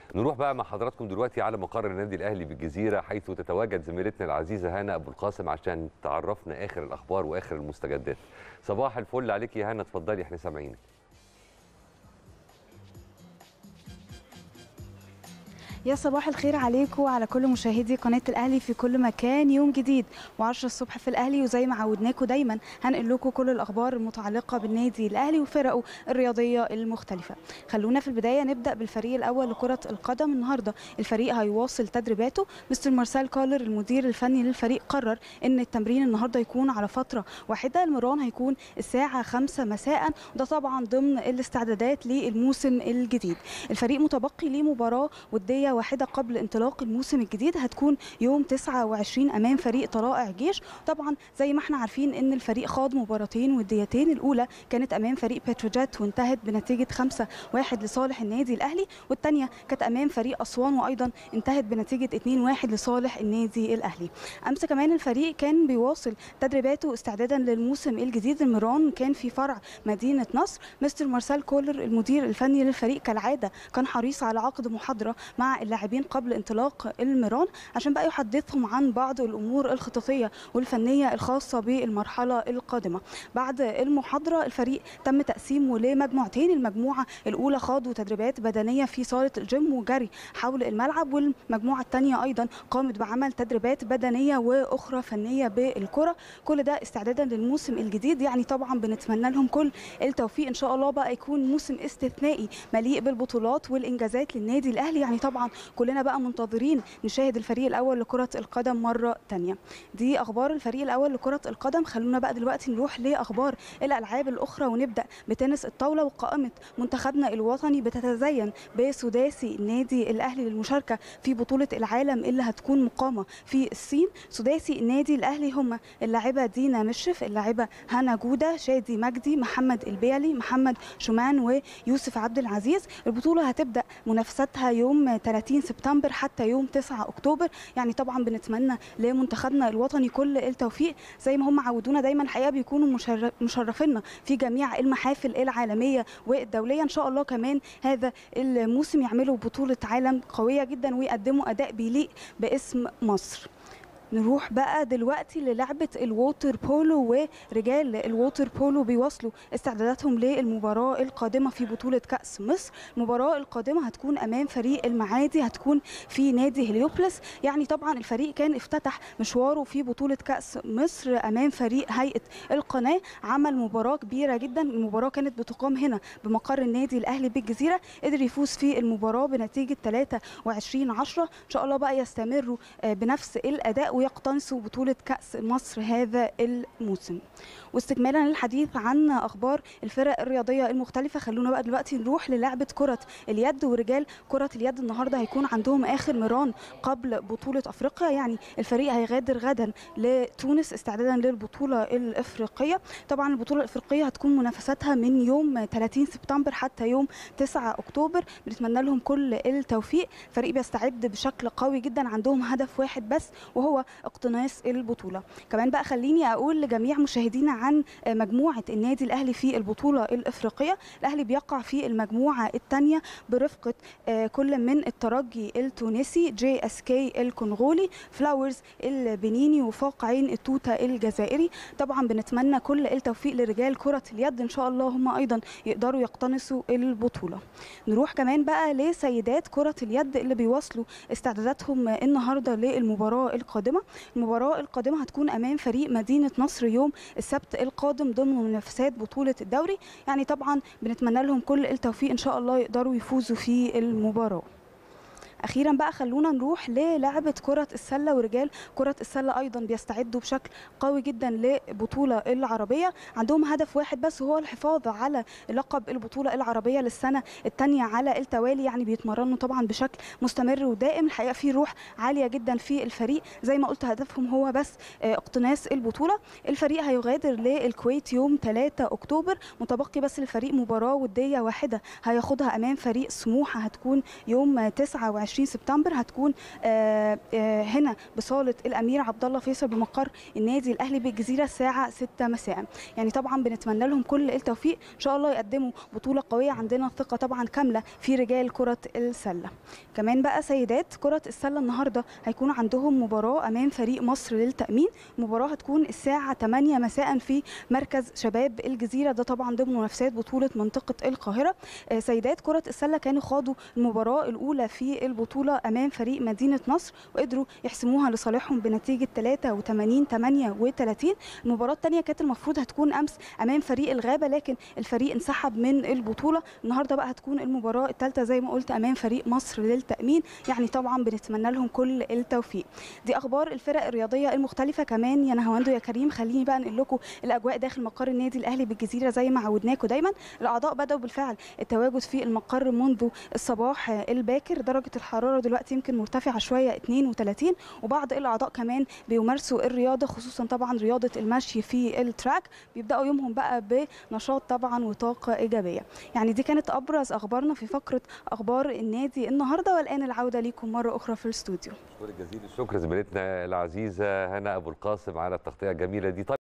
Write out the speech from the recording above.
نروح بقى مع حضراتكم دلوقتي على مقر النادي الاهلي بالجزيره حيث تتواجد زميلتنا العزيزه هنا ابو القاسم عشان تعرفنا اخر الاخبار واخر المستجدات صباح الفل عليك يا هنا اتفضلي احنا سامعينك يا صباح الخير عليكم وعلى كل مشاهدي قناه الاهلي في كل مكان يوم جديد و10 الصبح في الاهلي وزي ما عودناكم دايما هنقل لكم كل الاخبار المتعلقه بالنادي الاهلي وفرقه الرياضيه المختلفه خلونا في البدايه نبدا بالفريق الاول لكره القدم النهارده الفريق هيواصل تدريباته مستر مارسيل كولر المدير الفني للفريق قرر ان التمرين النهارده يكون على فتره واحده المران هيكون الساعه 5 مساء وده طبعا ضمن الاستعدادات للموسم الجديد الفريق متبقي لمباراه وديه واحده قبل انطلاق الموسم الجديد هتكون يوم 29 امام فريق طلائع جيش طبعا زي ما احنا عارفين ان الفريق خاض مباراتين وديتين الاولى كانت امام فريق بتروجيت وانتهت بنتيجه 5 1 لصالح النادي الاهلي والثانيه كانت امام فريق اسوان وايضا انتهت بنتيجه 2 1 لصالح النادي الاهلي امس كمان الفريق كان بيواصل تدريباته استعدادا للموسم الجديد المران كان في فرع مدينه نصر مستر مارسيل كولر المدير الفني للفريق كالعاده كان حريص على عقد محاضره مع اللاعبين قبل انطلاق المران عشان بقى يحدثهم عن بعض الامور الخططيه والفنيه الخاصه بالمرحله القادمه بعد المحاضره الفريق تم تقسيمه لمجموعتين المجموعه الاولى خاضوا تدريبات بدنيه في صاله الجيم وجري حول الملعب والمجموعه الثانيه ايضا قامت بعمل تدريبات بدنيه واخرى فنيه بالكره كل ده استعدادا للموسم الجديد يعني طبعا بنتمنى لهم كل التوفيق ان شاء الله بقى يكون موسم استثنائي مليء بالبطولات والانجازات للنادي الاهلي يعني طبعا كلنا بقى منتظرين نشاهد الفريق الاول لكره القدم مره تانية دي اخبار الفريق الاول لكره القدم خلونا بقى دلوقتي نروح لاخبار الالعاب الاخرى ونبدا بتنس الطاوله وقائمه منتخبنا الوطني بتتزين بسداسي النادي الاهلي للمشاركه في بطوله العالم اللي هتكون مقامه في الصين سداسي النادي الاهلي هم اللاعبه دينا مشرف اللاعبه هنا جوده شادي مجدي محمد البيلي محمد شومان ويوسف عبد العزيز البطوله هتبدا منافستها يوم 30 سبتمبر حتى يوم 9 اكتوبر يعني طبعا بنتمنى لمنتخبنا الوطني كل التوفيق زي ما هم عودونا دايما الحقيقه بيكونوا مشرفينا في جميع المحافل العالميه والدوليه ان شاء الله كمان هذا الموسم يعملوا بطوله عالم قويه جدا ويقدموا اداء بيليق باسم مصر نروح بقى دلوقتي للعبة الووتر بولو ورجال الووتر بولو بيواصلوا استعداداتهم للمباراة القادمة في بطولة كأس مصر المباراة القادمة هتكون أمام فريق المعادي هتكون في نادي هليوبلس يعني طبعا الفريق كان افتتح مشواره في بطولة كأس مصر أمام فريق هيئة القناة عمل مباراة كبيرة جدا المباراة كانت بتقام هنا بمقر النادي الأهلي بالجزيرة قدر يفوز في المباراة بنتيجة 23 10 إن شاء الله بقى يستمروا بنفس الأداء ويقتنصوا بطولة كأس مصر هذا الموسم واستكمالا للحديث عن أخبار الفرق الرياضية المختلفة خلونا بقى دلوقتي نروح للعبة كرة اليد ورجال كرة اليد النهاردة هيكون عندهم آخر مران قبل بطولة أفريقيا يعني الفريق هيغادر غدا لتونس استعدادا للبطولة الإفريقية طبعا البطولة الإفريقية هتكون منافساتها من يوم 30 سبتمبر حتى يوم 9 أكتوبر بنتمنى لهم كل التوفيق فريق بيستعد بشكل قوي جدا عندهم هدف واحد بس وهو اقتناص البطولة كمان بقى خليني أقول لجميع مشاهدينا عن مجموعة النادي الأهلي في البطولة الإفريقية الأهلي بيقع في المجموعة الثانية برفقة كل من الترجي التونسي جي اس كي الكونغولي فلاورز البنيني وفوق عين التوتة الجزائري طبعا بنتمنى كل التوفيق لرجال كرة اليد إن شاء الله هم أيضا يقدروا يقتنصوا البطولة نروح كمان بقى لسيدات كرة اليد اللي بيواصلوا استعداداتهم النهاردة للمباراة القادمة المباراة القادمة هتكون أمام فريق مدينة نصر يوم السبت القادم ضمن منافسات بطولة الدوري يعني طبعا بنتمنى لهم كل التوفيق إن شاء الله يقدروا يفوزوا في المباراة اخيرا بقى خلونا نروح للعبه كره السله ورجال كره السله ايضا بيستعدوا بشكل قوي جدا لبطوله العربيه عندهم هدف واحد بس وهو الحفاظ على لقب البطوله العربيه للسنه الثانيه على التوالي يعني بيتمرنوا طبعا بشكل مستمر ودائم الحقيقه في روح عاليه جدا في الفريق زي ما قلت هدفهم هو بس اقتناص البطوله الفريق هيغادر للكويت يوم 3 اكتوبر متبقي بس الفريق مباراه وديه واحده هياخدها امام فريق سموحه هتكون يوم 29 20 سبتمبر هتكون آه، آه، هنا بصاله الامير عبد الله فيصل بمقر النادي الاهلي بالجزيره الساعه 6 مساء يعني طبعا بنتمنى لهم كل التوفيق ان شاء الله يقدموا بطوله قويه عندنا ثقه طبعا كامله في رجال كره السله كمان بقى سيدات كره السله النهارده هيكون عندهم مباراه امام فريق مصر للتامين المباراه هتكون الساعه 8 مساء في مركز شباب الجزيره ده طبعا ضمن منافسات بطوله منطقه القاهره آه، سيدات كره السله كانوا خاضوا المباراه الاولى في البطوله امام فريق مدينه نصر وقدروا يحسموها لصالحهم بنتيجه 83 38 المباراه الثانيه كانت المفروض هتكون امس امام فريق الغابه لكن الفريق انسحب من البطوله النهارده بقى هتكون المباراه الثالثه زي ما قلت امام فريق مصر للتامين يعني طبعا بنتمنى لهم كل التوفيق دي اخبار الفرق الرياضيه المختلفه كمان يا نهاوندو يا كريم خليني بقى انقل لكم الاجواء داخل مقر النادي الاهلي بالجزيره زي ما عودناكم دايما الاعضاء بداوا بالفعل التواجد في المقر منذ الصباح الباكر درجه الحراره دلوقتي يمكن مرتفعه شويه 32 وبعض الاعضاء كمان بيمارسوا الرياضه خصوصا طبعا رياضه المشي في التراك بيبداوا يومهم بقى بنشاط طبعا وطاقه ايجابيه يعني دي كانت ابرز اخبارنا في فقره اخبار النادي النهارده والان العوده ليكم مره اخرى في الاستوديو شكرا جزيل الشكر زميلتنا العزيزه هنا ابو القاسم على التغطيه الجميله دي طيب